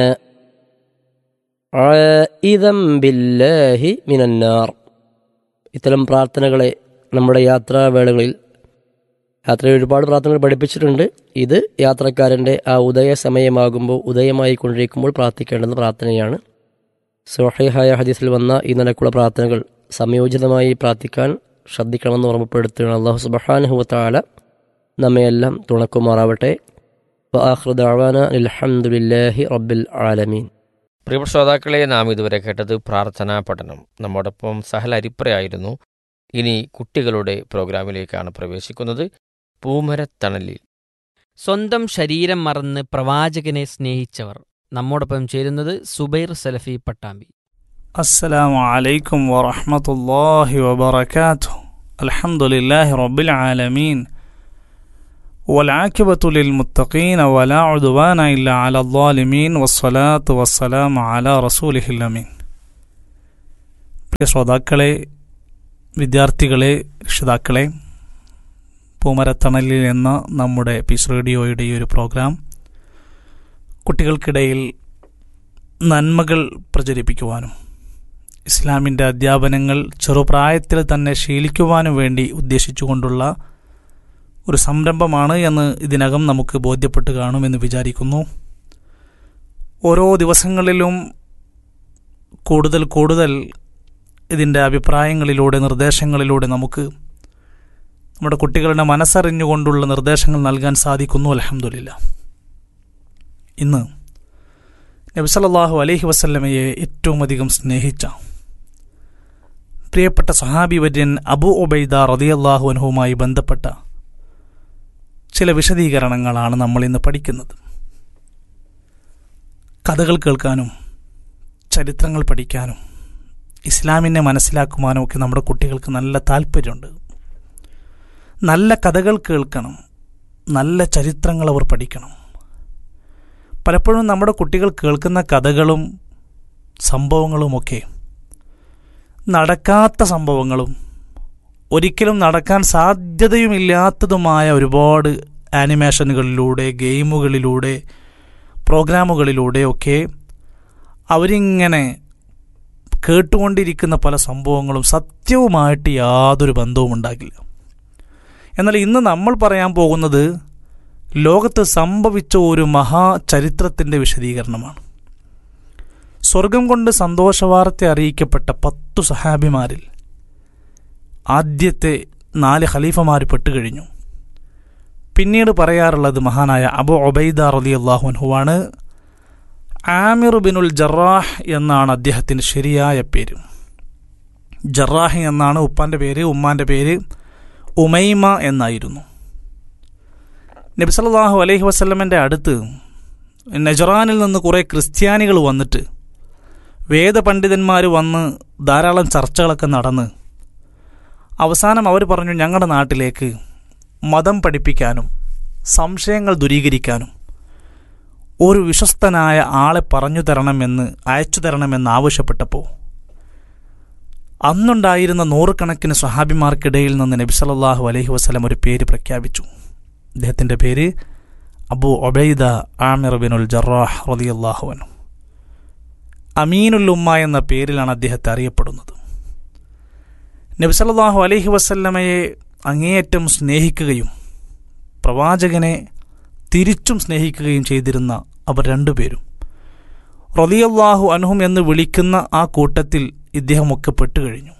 عائذا بالله من النار ഇത്തരം പ്രാർത്ഥനകളെ നമ്മുടെ യാത്രാവേളകളിൽ യാത്രയിൽ ഒരുപാട് പ്രാർത്ഥനകൾ പഠിപ്പിച്ചിട്ടുണ്ട് ഇത് യാത്രക്കാരൻ്റെ ആ ഉദയ സമയമാകുമ്പോൾ ഉദയമായി കൊണ്ടിരിക്കുമ്പോൾ പ്രാർത്ഥിക്കേണ്ടുന്ന പ്രാർത്ഥനയാണ് സോഹൈഹായ ഹദീസിൽ വന്ന ഈ നിലക്കുള്ള പ്രാർത്ഥനകൾ സംയോജിതമായി പ്രാർത്ഥിക്കാൻ ശ്രദ്ധിക്കണമെന്ന് ഓർമ്മപ്പെടുത്തുകയാണ് അള്ളാഹു സുബഹാനുഹുവത്താല നമ്മയെല്ലാം തുണക്കുമാറാവട്ടെ വാഹൃദാവാന അലഹമുല്ലാഹി റബ്ബിൽ ആലമീൻ പ്രിയ ശ്രോതാക്കളെ നാം ഇതുവരെ കേട്ടത് പ്രാർത്ഥനാ പഠനം നമ്മോടൊപ്പം സഹൽ അരിപ്രയായിരുന്നു ഇനി കുട്ടികളുടെ പ്രോഗ്രാമിലേക്കാണ് പ്രവേശിക്കുന്നത് പൂമരത്തണലിൽ സ്വന്തം ശരീരം മറന്ന് പ്രവാചകനെ സ്നേഹിച്ചവർ നമ്മോടൊപ്പം ചേരുന്നത് സുബൈർ സലഫി പട്ടാമ്പി السلام عليكم ورحمة الله وبركاته الحمد لله رب العالمين والعاقبة للمتقين ولا عدوان إلا على الظالمين والصلاة والسلام على رسوله الأمين പ്രിയ ശ്രോതാക്കളെ വിദ്യാർത്ഥികളെ രക്ഷിതാക്കളെ പൂമരത്തണലിൽ എന്ന നമ്മുടെ പീസ് റേഡിയോയുടെ ഈ ഒരു പ്രോഗ്രാം കുട്ടികൾക്കിടയിൽ നന്മകൾ പ്രചരിപ്പിക്കുവാനും ഇസ്ലാമിൻ്റെ അധ്യാപനങ്ങൾ ചെറുപ്രായത്തിൽ തന്നെ ശീലിക്കുവാനും വേണ്ടി ഉദ്ദേശിച്ചുകൊണ്ടുള്ള ഒരു സംരംഭമാണ് എന്ന് ഇതിനകം നമുക്ക് ബോധ്യപ്പെട്ട് കാണുമെന്ന് വിചാരിക്കുന്നു ഓരോ ദിവസങ്ങളിലും കൂടുതൽ കൂടുതൽ ഇതിൻ്റെ അഭിപ്രായങ്ങളിലൂടെ നിർദ്ദേശങ്ങളിലൂടെ നമുക്ക് നമ്മുടെ കുട്ടികളുടെ മനസ്സറിഞ്ഞുകൊണ്ടുള്ള നിർദ്ദേശങ്ങൾ നൽകാൻ സാധിക്കുന്നു അലഹമില്ല ഇന്ന് നബിസല്ലാഹു അലഹി വസല്ലമയെ ഏറ്റവും അധികം സ്നേഹിച്ച പ്രിയപ്പെട്ട സഹാബി വര്യൻ അബു ഒബൈദ റതിയല്ലാഹു അനുഹുമായി ബന്ധപ്പെട്ട ചില വിശദീകരണങ്ങളാണ് നമ്മൾ ഇന്ന് പഠിക്കുന്നത് കഥകൾ കേൾക്കാനും ചരിത്രങ്ങൾ പഠിക്കാനും ഇസ്ലാമിനെ മനസ്സിലാക്കുവാനും ഒക്കെ നമ്മുടെ കുട്ടികൾക്ക് നല്ല താല്പര്യമുണ്ട് നല്ല കഥകൾ കേൾക്കണം നല്ല ചരിത്രങ്ങൾ അവർ പഠിക്കണം പലപ്പോഴും നമ്മുടെ കുട്ടികൾ കേൾക്കുന്ന കഥകളും സംഭവങ്ങളുമൊക്കെ നടക്കാത്ത സംഭവങ്ങളും ഒരിക്കലും നടക്കാൻ സാധ്യതയുമില്ലാത്തതുമായ ഒരുപാട് ആനിമേഷനുകളിലൂടെ ഗെയിമുകളിലൂടെ പ്രോഗ്രാമുകളിലൂടെയൊക്കെ അവരിങ്ങനെ കേട്ടുകൊണ്ടിരിക്കുന്ന പല സംഭവങ്ങളും സത്യവുമായിട്ട് യാതൊരു ബന്ധവും ഉണ്ടാകില്ല എന്നാൽ ഇന്ന് നമ്മൾ പറയാൻ പോകുന്നത് ലോകത്ത് സംഭവിച്ച ഒരു മഹാചരിത്രത്തിൻ്റെ വിശദീകരണമാണ് സ്വർഗം കൊണ്ട് സന്തോഷവാർത്ത അറിയിക്കപ്പെട്ട പത്തു സഹാബിമാരിൽ ആദ്യത്തെ നാല് ഖലീഫമാർ പെട്ടുകഴിഞ്ഞു പിന്നീട് പറയാറുള്ളത് മഹാനായ അബു ഒബൈദ റലി അള്ളാഹുൻഹുവാണ് ആമിർ ബിനുൽ ജറാഹ് എന്നാണ് അദ്ദേഹത്തിൻ്റെ ശരിയായ പേര് ജറാഹ് എന്നാണ് ഉപ്പാൻ്റെ പേര് ഉമ്മാൻ്റെ പേര് ഉമൈമ എന്നായിരുന്നു നബിസല്ലാഹു അലൈഹി വസ്ലമൻ്റെ അടുത്ത് നജറാനിൽ നിന്ന് കുറേ ക്രിസ്ത്യാനികൾ വന്നിട്ട് വേദപണ്ഡിതന്മാർ വന്ന് ധാരാളം ചർച്ചകളൊക്കെ നടന്ന് അവസാനം അവർ പറഞ്ഞു ഞങ്ങളുടെ നാട്ടിലേക്ക് മതം പഠിപ്പിക്കാനും സംശയങ്ങൾ ദൂരീകരിക്കാനും ഒരു വിശ്വസ്തനായ ആളെ പറഞ്ഞു തരണമെന്ന് അയച്ചു തരണമെന്ന് ആവശ്യപ്പെട്ടപ്പോൾ അന്നുണ്ടായിരുന്ന നൂറുകണക്കിന് സ്വഹാബിമാർക്കിടയിൽ നിന്ന് നബി സല്ലല്ലാഹു അലൈഹി വസല്ലം ഒരു പേര് പ്രഖ്യാപിച്ചു അദ്ദേഹത്തിൻ്റെ പേര് അബു ഒബൈദ ആമിർ ബിനുൽ ജറാഹ് റളിയല്ലാഹു അൻഹു അമീനുൽ ഉമ്മ എന്ന പേരിലാണ് അദ്ദേഹത്തെ അറിയപ്പെടുന്നത് നബി സല്ലല്ലാഹു അലൈഹി വസല്ലമയെ അങ്ങേയറ്റം സ്നേഹിക്കുകയും പ്രവാചകനെ തിരിച്ചും സ്നേഹിക്കുകയും ചെയ്തിരുന്ന അവർ രണ്ടുപേരും റലിയല്ലാഹു അൻഹും എന്ന് വിളിക്കുന്ന ആ കൂട്ടത്തിൽ ഇദ്ദേഹമൊക്കെ പെട്ടുകഴിഞ്ഞു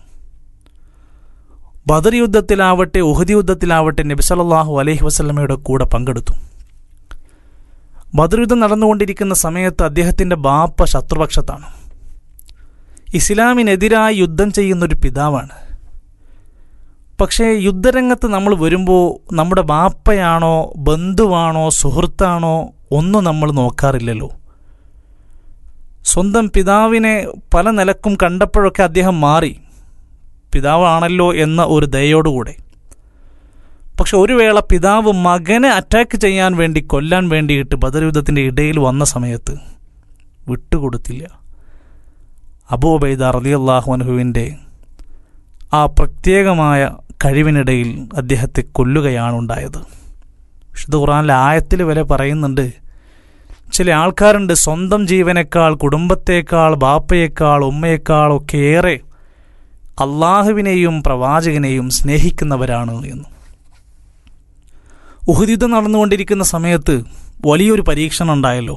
ബദർ യുദ്ധത്തിലാവട്ടെ ഉഹദ് യുദ്ധത്തിലാവട്ടെ നബിസലല്ലാഹു അലൈഹി വസ്ലമയുടെ കൂടെ പങ്കെടുത്തു ബദർ യുദ്ധം നടന്നുകൊണ്ടിരിക്കുന്ന സമയത്ത് അദ്ദേഹത്തിൻ്റെ ബാപ്പ ശത്രുപക്ഷത്താണ് ഇസ്ലാമിനെതിരായി യുദ്ധം ചെയ്യുന്നൊരു പിതാവാണ് പക്ഷേ യുദ്ധരംഗത്ത് നമ്മൾ വരുമ്പോൾ നമ്മുടെ ബാപ്പയാണോ ബന്ധുവാണോ സുഹൃത്താണോ ഒന്നും നമ്മൾ നോക്കാറില്ലല്ലോ സ്വന്തം പിതാവിനെ പല നിലക്കും കണ്ടപ്പോഴൊക്കെ അദ്ദേഹം മാറി പിതാവാണല്ലോ എന്ന ഒരു ദയോടുകൂടെ പക്ഷെ ഒരു വേള പിതാവ് മകനെ അറ്റാക്ക് ചെയ്യാൻ വേണ്ടി കൊല്ലാൻ വേണ്ടിയിട്ട് ബദർയുദ്ധത്തിൻ്റെ ഇടയിൽ വന്ന സമയത്ത് വിട്ടുകൊടുത്തില്ല അബൂബൈദ റലിയല്ലാഹു അനുഹുവിൻ്റെ ആ പ്രത്യേകമായ കഴിവിനിടയിൽ അദ്ദേഹത്തെ കൊല്ലുകയാണ് ഉണ്ടായത് വിശുദ്ധ ഖുറാനിലെ ആയത്തിൽ വരെ പറയുന്നുണ്ട് ചില ആൾക്കാരുണ്ട് സ്വന്തം ജീവനേക്കാൾ കുടുംബത്തേക്കാൾ ബാപ്പയേക്കാൾ ഉമ്മയേക്കാൾ ഒക്കെ ഏറെ അള്ളാഹുവിനെയും പ്രവാചകനെയും സ്നേഹിക്കുന്നവരാണ് എന്ന് ഉഹുദിദ്ധം നടന്നുകൊണ്ടിരിക്കുന്ന സമയത്ത് വലിയൊരു പരീക്ഷണം ഉണ്ടായല്ലോ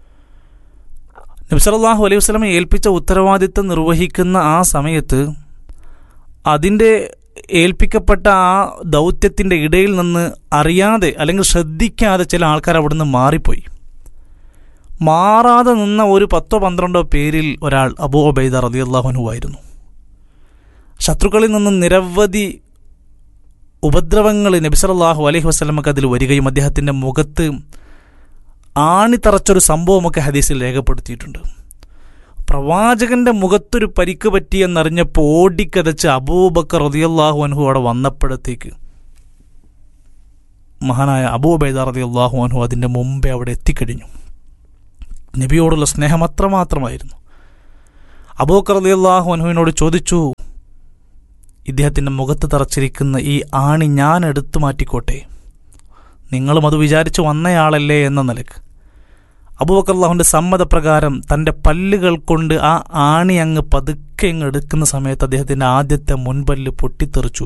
നബ്സലാഹു അലൈഹി വസ്ലമെ ഏൽപ്പിച്ച ഉത്തരവാദിത്തം നിർവഹിക്കുന്ന ആ സമയത്ത് അതിൻ്റെ ഏൽപ്പിക്കപ്പെട്ട ആ ദൗത്യത്തിൻ്റെ ഇടയിൽ നിന്ന് അറിയാതെ അല്ലെങ്കിൽ ശ്രദ്ധിക്കാതെ ചില ആൾക്കാർ അവിടുന്ന് മാറിപ്പോയി മാറാതെ നിന്ന ഒരു പത്തോ പന്ത്രണ്ടോ പേരിൽ ഒരാൾ അബൂ ഒബൈദ റതിയല്ലാഹുനുവായിരുന്നു ശത്രുക്കളിൽ നിന്ന് നിരവധി ഉപദ്രവങ്ങൾ നബിസലാഹു അലൈഹി വസ്ലമക്ക് അതിൽ വരികയും അദ്ദേഹത്തിൻ്റെ മുഖത്ത് ആണിത്തറച്ചൊരു സംഭവമൊക്കെ ഹദീസിൽ രേഖപ്പെടുത്തിയിട്ടുണ്ട് പ്രവാചകന്റെ മുഖത്തൊരു പരിക്ക് പറ്റിയെന്നറിഞ്ഞപ്പോൾ ഓടിക്കതച്ച് അബൂബക്കർ റതിയല്ലാഹു അൻഹു അവിടെ വന്നപ്പോഴത്തേക്ക് മഹാനായ അബൂ ബൈദ റതി അള്ളാഹു അൻഹു അതിൻ്റെ മുമ്പേ അവിടെ എത്തിക്കഴിഞ്ഞു നബിയോടുള്ള സ്നേഹം അത്രമാത്രമായിരുന്നു അബൂക്കർ റതി അള്ളാഹു അൻഹുവിനോട് ചോദിച്ചു ഇദ്ദേഹത്തിൻ്റെ മുഖത്ത് തറച്ചിരിക്കുന്ന ഈ ആണി ഞാൻ എടുത്തു മാറ്റിക്കോട്ടെ നിങ്ങളും അത് വിചാരിച്ചു വന്നയാളല്ലേ എന്ന നിലക്ക് അബൂബക്കർ അള്ളാഹുവിൻ്റെ സമ്മതപ്രകാരം തൻ്റെ പല്ലുകൾ കൊണ്ട് ആ ആണി അങ്ങ് പതുക്കെ അങ്ങ് എടുക്കുന്ന സമയത്ത് അദ്ദേഹത്തിൻ്റെ ആദ്യത്തെ മുൻപല്ല് പൊട്ടിത്തെറിച്ചു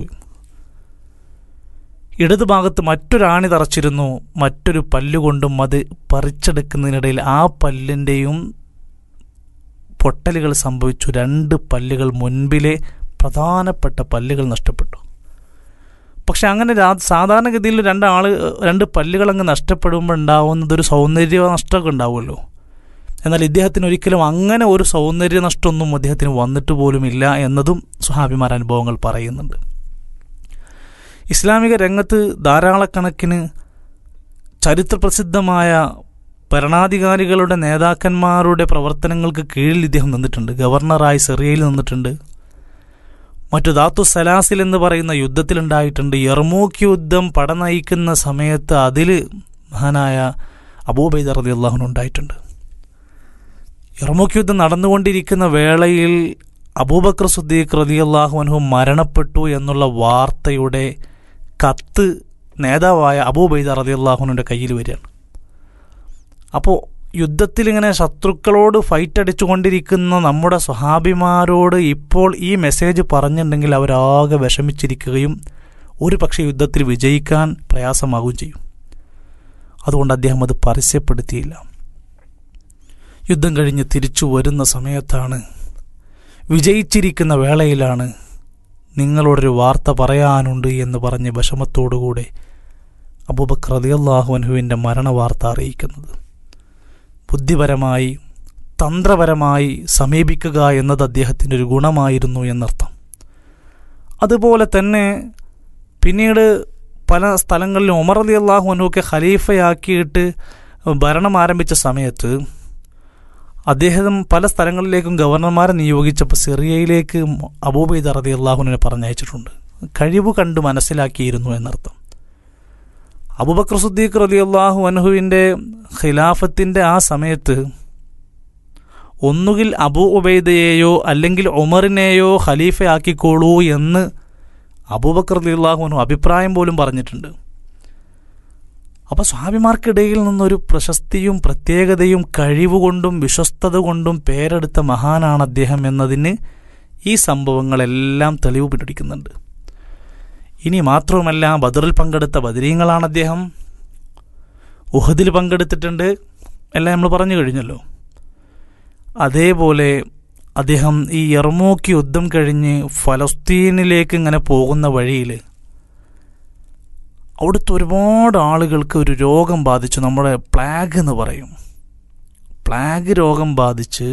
ഇടതുഭാഗത്ത് മറ്റൊരാണി തറച്ചിരുന്നു മറ്റൊരു പല്ലുകൊണ്ടും അത് പറിച്ചെടുക്കുന്നതിനിടയിൽ ആ പല്ലിൻ്റെയും പൊട്ടലുകൾ സംഭവിച്ചു രണ്ട് പല്ലുകൾ മുൻപിലെ പ്രധാനപ്പെട്ട പല്ലുകൾ നഷ്ടപ്പെട്ടു പക്ഷെ അങ്ങനെ രാ- സാധാരണഗതിയിൽ രണ്ടാൾ രണ്ട് പല്ലുകൾ അങ്ങ് നഷ്ടപ്പെടുമ്പോൾ ഉണ്ടാവുന്നത് ഒരു സൗന്ദര്യ നഷ്ടമൊക്കെ ഉണ്ടാവുമല്ലോ എന്നാൽ ഇദ്ദേഹത്തിന് ഒരിക്കലും അങ്ങനെ ഒരു സൗന്ദര്യ നഷ്ടമൊന്നും അദ്ദേഹത്തിന് വന്നിട്ട് പോലുമില്ല എന്നതും സുഹാബിമാർ അനുഭവങ്ങൾ പറയുന്നുണ്ട് ഇസ്ലാമിക രംഗത്ത് ധാരാളക്കണക്കിന് ചരിത്രപ്രസിദ്ധമായ ഭരണാധികാരികളുടെ നേതാക്കന്മാരുടെ പ്രവർത്തനങ്ങൾക്ക് കീഴിൽ ഇദ്ദേഹം നിന്നിട്ടുണ്ട് ഗവർണറായി സെറിയയിൽ നിന്നിട്ടുണ്ട് മറ്റു ധാത്തു സലാസിൽ എന്ന് പറയുന്ന യുദ്ധത്തിലുണ്ടായിട്ടുണ്ട് യർമൂക്ക് യുദ്ധം പട നയിക്കുന്ന സമയത്ത് അതിൽ മഹാനായ അബൂബൈദ റതി അള്ളാഹുനുണ്ടായിട്ടുണ്ട് യർമൂക്ക് യുദ്ധം നടന്നുകൊണ്ടിരിക്കുന്ന വേളയിൽ അബൂബക്കർ സുദ്ദീഖ് റതി അള്ളാഹുഅൻഹു മരണപ്പെട്ടു എന്നുള്ള വാർത്തയുടെ കത്ത് നേതാവായ അബൂബൈദ റതി അള്ളാഹുവിൻ്റെ കയ്യിൽ വരികയാണ് അപ്പോൾ യുദ്ധത്തിൽ ഇങ്ങനെ ശത്രുക്കളോട് ഫൈറ്റ് അടിച്ചുകൊണ്ടിരിക്കുന്ന നമ്മുടെ സ്വഹാബിമാരോട് ഇപ്പോൾ ഈ മെസ്സേജ് പറഞ്ഞിട്ടുണ്ടെങ്കിൽ അവരാകെ വിഷമിച്ചിരിക്കുകയും ഒരു പക്ഷേ യുദ്ധത്തിൽ വിജയിക്കാൻ പ്രയാസമാകുകയും ചെയ്യും അതുകൊണ്ട് അദ്ദേഹം അത് പരസ്യപ്പെടുത്തിയില്ല യുദ്ധം കഴിഞ്ഞ് തിരിച്ചു വരുന്ന സമയത്താണ് വിജയിച്ചിരിക്കുന്ന വേളയിലാണ് നിങ്ങളോടൊരു വാർത്ത പറയാനുണ്ട് എന്ന് പറഞ്ഞ് വിഷമത്തോടുകൂടെ അബൂബക്കർ റളിയല്ലാഹു അൻഹുവിൻ്റെ മരണവാർത്ത അറിയിക്കുന്നത് ബുദ്ധിപരമായി തന്ത്രപരമായി സമീപിക്കുക എന്നത് അദ്ദേഹത്തിൻ്റെ ഒരു ഗുണമായിരുന്നു എന്നർത്ഥം അതുപോലെ തന്നെ പിന്നീട് പല സ്ഥലങ്ങളിലും ഉമർ അലി അള്ളാഹു അനുവൊക്കെ ഖലീഫയാക്കിയിട്ട് ഭരണം ആരംഭിച്ച സമയത്ത് അദ്ദേഹം പല സ്ഥലങ്ങളിലേക്കും ഗവർണർമാരെ നിയോഗിച്ചപ്പോൾ സിറിയയിലേക്ക് അബൂബൈദ റതി അള്ളാഹുവിനെ പറഞ്ഞയച്ചിട്ടുണ്ട് കഴിവ് കണ്ട് മനസ്സിലാക്കിയിരുന്നു എന്നർത്ഥം അബുബക്കർ സുദ്ദീഖ് റലി അള്ളാഹു അൻഹുവിൻ്റെ ഖിലാഫത്തിൻ്റെ ആ സമയത്ത് ഒന്നുകിൽ അബു ഉബൈദയെയോ അല്ലെങ്കിൽ ഉമറിനെയോ ഖലീഫയാക്കിക്കോളൂ എന്ന് അബൂബക്കർ റലി അള്ളാഹു അൻഹു അഭിപ്രായം പോലും പറഞ്ഞിട്ടുണ്ട് അപ്പോൾ സ്വാമിമാർക്കിടയിൽ നിന്നൊരു പ്രശസ്തിയും പ്രത്യേകതയും കഴിവുകൊണ്ടും വിശ്വസ്തത കൊണ്ടും പേരെടുത്ത മഹാനാണ് അദ്ദേഹം എന്നതിന് ഈ സംഭവങ്ങളെല്ലാം തെളിവ് പിടിക്കുന്നുണ്ട് ഇനി മാത്രവുമല്ല ബദറിൽ പങ്കെടുത്ത ബദരീങ്ങളാണ് അദ്ദേഹം ഉഹദിൽ പങ്കെടുത്തിട്ടുണ്ട് എല്ലാം നമ്മൾ പറഞ്ഞു കഴിഞ്ഞല്ലോ അതേപോലെ അദ്ദേഹം ഈ യർമൂക്ക് യുദ്ധം കഴിഞ്ഞ് ഫലസ്തീനിലേക്ക് ഇങ്ങനെ പോകുന്ന വഴിയിൽ അവിടുത്തെ ഒരുപാട് ആളുകൾക്ക് ഒരു രോഗം ബാധിച്ചു നമ്മുടെ പ്ലാഗ് എന്ന് പറയും പ്ലാഗ് രോഗം ബാധിച്ച്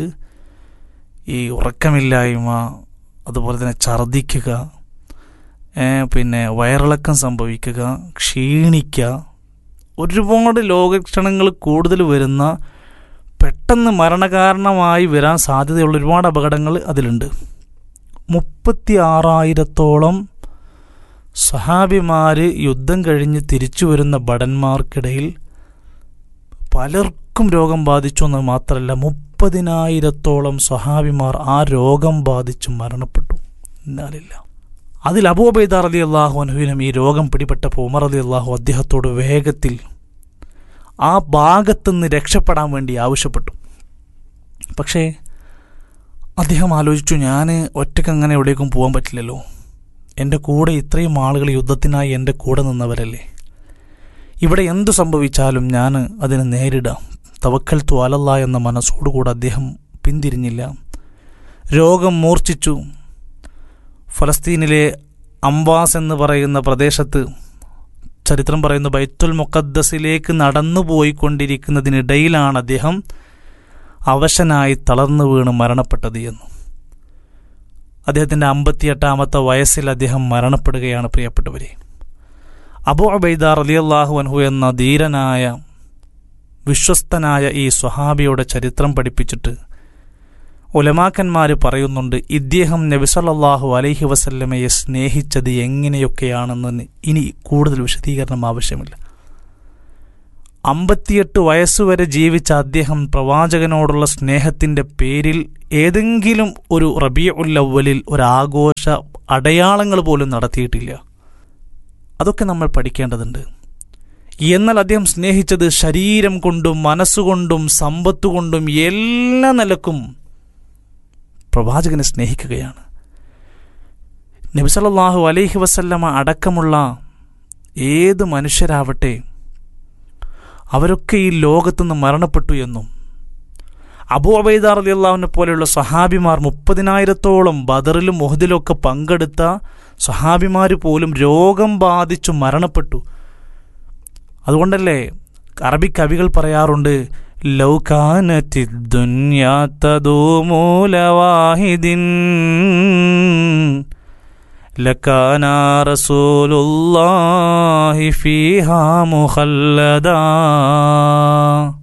ഈ ഉറക്കമില്ലായ്മ അതുപോലെ തന്നെ ഛർദിക്കുക ഏ, പിന്നെ വയറിളക്കം സംഭവിക്കുക ക്ഷീണിക്കുക ഒരുപാട് ലോകക്ഷണങ്ങൾ കൂടുതൽ വരുന്ന പെട്ടെന്ന് മരണകാരണമായി വരാൻ സാധ്യതയുള്ള ഒരുപാട് അപകടങ്ങൾ അതിലുണ്ട് മുപ്പത്തി ആറായിരത്തോളം സഹാബിമാര് യുദ്ധം കഴിഞ്ഞ് തിരിച്ചു വരുന്ന ഭടന്മാർക്കിടയിൽ പലർക്കും രോഗം ബാധിച്ചു എന്ന് മാത്രമല്ല മുപ്പതിനായിരത്തോളം സഹാബിമാർ ആ രോഗം ബാധിച്ച് മരണപ്പെട്ടു എന്നാലില്ല അതിൽ അബൂബൈദ അലി അള്ളാഹു അനുവിനും ഈ രോഗം പിടിപെട്ടപ്പോൾ ഉമർ അലി അള്ളാഹു അദ്ദേഹത്തോട് വേഗത്തിൽ ആ ഭാഗത്തുനിന്ന് രക്ഷപ്പെടാൻ വേണ്ടി ആവശ്യപ്പെട്ടു പക്ഷേ അദ്ദേഹം ആലോചിച്ചു ഞാൻ ഒറ്റയ്ക്ക് അങ്ങനെ എവിടേക്കും പോകാൻ പറ്റില്ലല്ലോ എൻ്റെ കൂടെ ഇത്രയും ആളുകൾ യുദ്ധത്തിനായി എൻ്റെ കൂടെ നിന്നവരല്ലേ ഇവിടെ എന്തു സംഭവിച്ചാലും ഞാൻ അതിനെ നേരിടാം തവക്കൽ ത്വാലല്ല എന്ന മനസ്സോടുകൂടെ അദ്ദേഹം പിന്തിരിഞ്ഞില്ല രോഗം മൂർച്ഛിച്ചു ഫലസ്തീനിലെ അംബാസ് എന്ന് പറയുന്ന പ്രദേശത്ത് ചരിത്രം പറയുന്ന ബൈത്തുൽ മുഖദ്ദസിലേക്ക് നടന്നു പോയിക്കൊണ്ടിരിക്കുന്നതിനിടയിലാണ് അദ്ദേഹം അവശനായി തളർന്നു വീണ് മരണപ്പെട്ടത് എന്ന് അദ്ദേഹത്തിൻ്റെ അമ്പത്തിയെട്ടാമത്തെ വയസ്സിൽ അദ്ദേഹം മരണപ്പെടുകയാണ് പ്രിയപ്പെട്ടവരെ അബു അബൈദ റലിയല്ലാഹു അൻഹു എന്ന ധീരനായ വിശ്വസ്തനായ ഈ സ്വഹാബിയുടെ ചരിത്രം പഠിപ്പിച്ചിട്ട് ഉലമാക്കന്മാർ പറയുന്നുണ്ട് ഇദ്ദേഹം നബിസല്ലാഹു അലൈഹി വസല്ലമയെ സ്നേഹിച്ചത് എങ്ങനെയൊക്കെയാണെന്ന് ഇനി കൂടുതൽ വിശദീകരണം ആവശ്യമില്ല അമ്പത്തിയെട്ട് വയസ്സുവരെ ജീവിച്ച അദ്ദേഹം പ്രവാചകനോടുള്ള സ്നേഹത്തിൻ്റെ പേരിൽ ഏതെങ്കിലും ഒരു റബിയ ഉല്ലവലിൽ ഒരു ആഘോഷ അടയാളങ്ങൾ പോലും നടത്തിയിട്ടില്ല അതൊക്കെ നമ്മൾ പഠിക്കേണ്ടതുണ്ട് എന്നാൽ അദ്ദേഹം സ്നേഹിച്ചത് ശരീരം കൊണ്ടും മനസ്സുകൊണ്ടും സമ്പത്തുകൊണ്ടും എല്ലാ നിലക്കും പ്രവാചകനെ സ്നേഹിക്കുകയാണ് നബിസല്ലാഹു അലൈഹി വസല്ലമ അടക്കമുള്ള ഏത് മനുഷ്യരാവട്ടെ അവരൊക്കെ ഈ ലോകത്തുനിന്ന് മരണപ്പെട്ടു എന്നും അബു അബൈദാർ അലി അള്ളാഹുവിനെ പോലെയുള്ള സഹാബിമാർ മുപ്പതിനായിരത്തോളം ബദറിലും മുഹദിലും ഒക്കെ പങ്കെടുത്ത സഹാബിമാർ പോലും രോഗം ബാധിച്ചു മരണപ്പെട്ടു അതുകൊണ്ടല്ലേ അറബി കവികൾ പറയാറുണ്ട് ലൗകാനത്തി ദുന്യാത്തൂമൂലവാഹിദിൻ لكان رسول الله فيها مخلدا